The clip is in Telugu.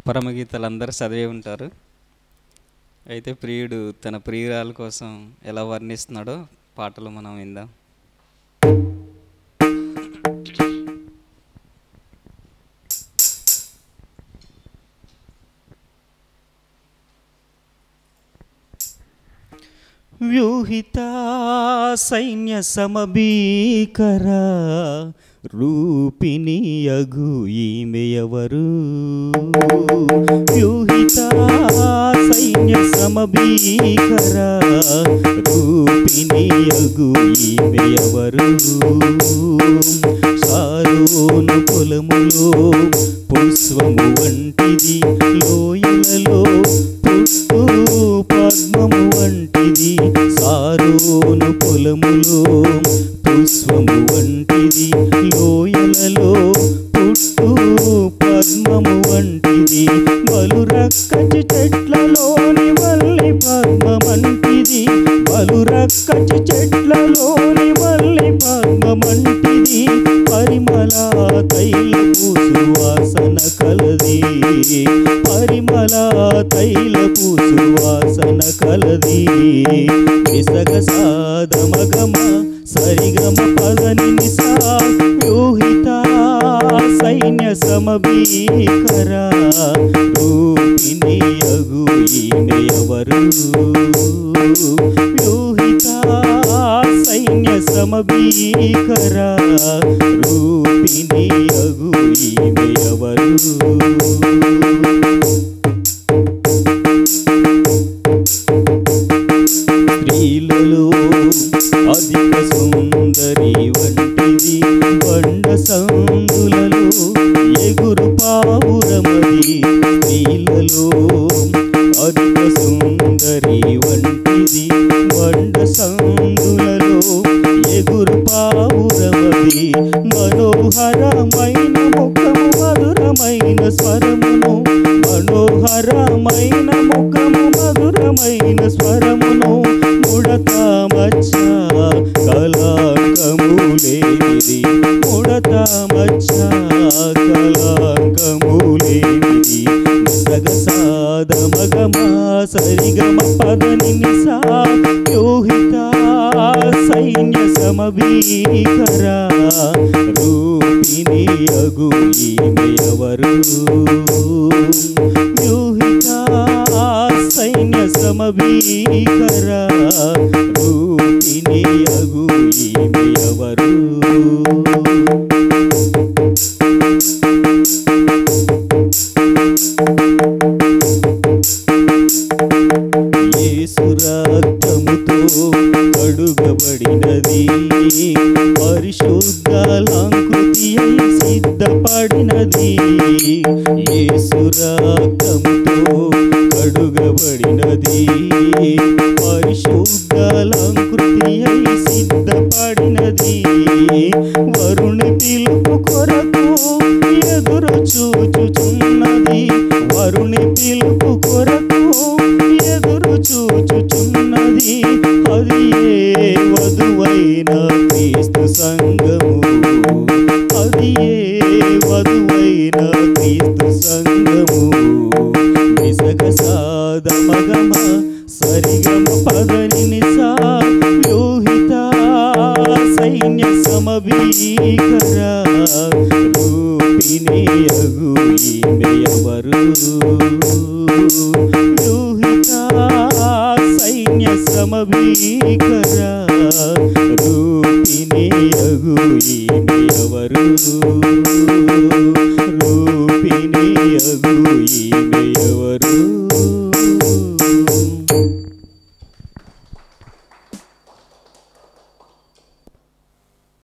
పరమగీతాలు అందరూ చదివే ఉంటారు అయితే ప్రియుడు తన ప్రియురాల కోసం ఎలా వర్ణిస్తున్నాడో పాటలు మనం విందాం వ్యూహిత సైన్య సమభీకర రూపిణియగు ఈమె ఎవరు వ్యూహిత సైన్య సమభీకర రూపిణియగు ఈమె ఎవరు సారోను పొలములో పుష్పము వంటిది లోయలలో పుట్టు పద్మము వంటిది సారోను పొలములో పుష్పము వంటిది లోయలలో పుట్టు పద్మము వంటిది బలు రక్కచి చెట్లలోని వల్లి పద్మమంటిది బలు రక్కచి చెట్లలోని వల్లి పద్మమంటిది పరిమళ తైలపు సువాసన కలది పరిమళ తైలపు సువాసన కలది విసగ సాధమగమ సరిగమ పదని నిసా వ్యూహిత సైన్య సమభీకర రూపిణి అగు ఈమె ఎవరు వ్యూహిత సైన్య సమభీకర రూపిణి అగు ఈమె ఎవరు స్త్రీలలో అధిక సుందరి వంటిది బండ సందులలో ఎగురు పావురమది స్త్రీలలో అధిక సుందరి వంటిది బండ సందులలో ఎగురు పావురమది మనోహరమైన ముఖము మధురమైన స్వరమును మనోహరమైన ముఖము మధురమైన స్వరమును ముడత మచ్చ కలాంకములేనిది ముడత మచ్చ కలాంకములేనిది నిసగ సాద మగమ సరిగమ పదని నిసా యోహిత సైన్య సమభీకర రూపిణి అగు ఈమె ఎవరు వ్యూహిత సైన్య సమభీకర రూపిణి అగు ఈమె ఎవరు యేసు రక్తముతో కడుగబడినది పరిశుద్ధాలంకృతి అయి సిద్ధపడినది యేసు రక్తముతో కడుగబడినది పరిశుద్ధాలంకృతి అయి సిద్ధపడినది వరుణి పిలుపు కొరకు ఎదురు చూచుచున్నది వరుణి పిలుపు కొరకు ఎదురు చూచుచున్నది అది ఏ వధువైన క్రీస్తు సంగము అది ఏ వధువైన క్రీస్తు సంగము నిసగ సాద మగమ సరిగమ పదని నిసా వ్యూహిత సైన్య సమభీకర రూపిణి అగు ఈమె ఎవరు వ్యూహిత సైన్య సమభీకర రూపిణి అగు ఈమె ఎవరు రూపిణి అగు